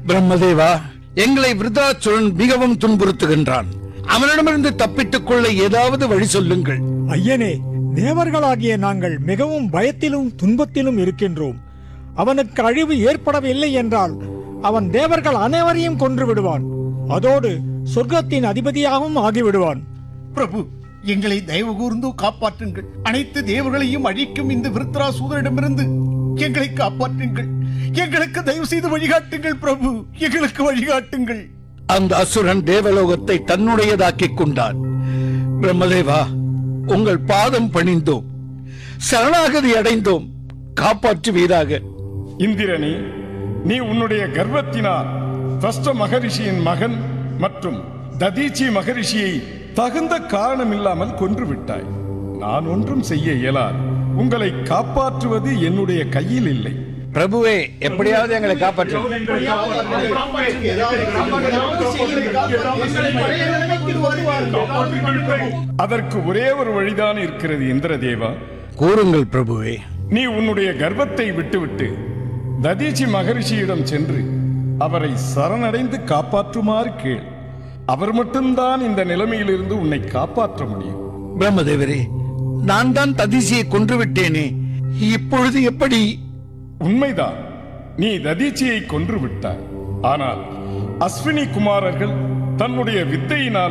பிரம்மதேவா எங்களை விருதாச்சுரன் மிகவும் துன்புறுத்துகின்றான் அவனிடமிருந்து தப்பித்துக் கொள்ள ஏதாவது வழி சொல்லுங்கள் ஐயனே தேவர்களாகிய நாங்கள் மிகவும் பயத்திலும் துன்பத்திலும் இருக்கின்றோம் அவனுக்கு அழிவு ஏற்படவில்லை என்றால் அவன் தேவர்கள் அனைவரையும் கொன்று விடுவான் அதோடு சொர்க்கத்தின் அதிபதியாகவும் ஆகிவிடுவான் பிரபு எங்களை தயவு கூர்ந்து காப்பாற்றுங்கள் அனைத்து தேவர்களையும் அழிக்கும் இந்த விருத்ராசூதரிடமிருந்து எங்களை காப்பாற்றுங்கள் எங்களுக்கு தயவு செய்து வழிகாட்டுங்கள் பிரபு எங்களுக்கு வழிகாட்டுங்கள் அந்த அசுரன் தேவலோகத்தை தன்னுடையதாக்கிக் கொண்டான் பிரம்மதேவா உங்கள் பாதம் பணிந்தோம் சரணாகதி அடைந்தோம் காப்பாற்றுவீராக இந்திரனே நீ உன்னுடைய கர்வத்தினால் தஷ்ட மகரிஷியின் மகன் மற்றும் ததீச்சி மகரிஷியை தகுந்த காரணமில்லாமல் கொன்று விட்டாய் நான் ஒன்றும் செய்ய இயலாது உங்களை காப்பாற்றுவது என்னுடைய கையில் இல்லை பிரபுவே எப்படியாவது எங்களை காப்பாற்று அதற்கு ஒரே ஒரு வழிதான் இருக்கிறது இந்திரதேவா கூறுங்கள் பிரபுவே நீ உன்னுடைய கர்வத்தை விட்டுவிட்டு ததீச்சி மகரிஷியிடம் சென்று அவரை சரணடைந்து காப்பாற்றுமாறு கேள் அவர் மட்டும்தான் இந்த நிலைமையிலிருந்து உன்னை காப்பாற்ற முடியும் பிரம்மதேவரே நான் தான் ததிசியை கொன்று விட்டேனே இப்பொழுது எப்படி உண்மைதான் நீ ததீச்சியை கொன்று விட்டாய் ஆனால் அஸ்வினி குமாரர்கள் தன்னுடைய வித்தையினால்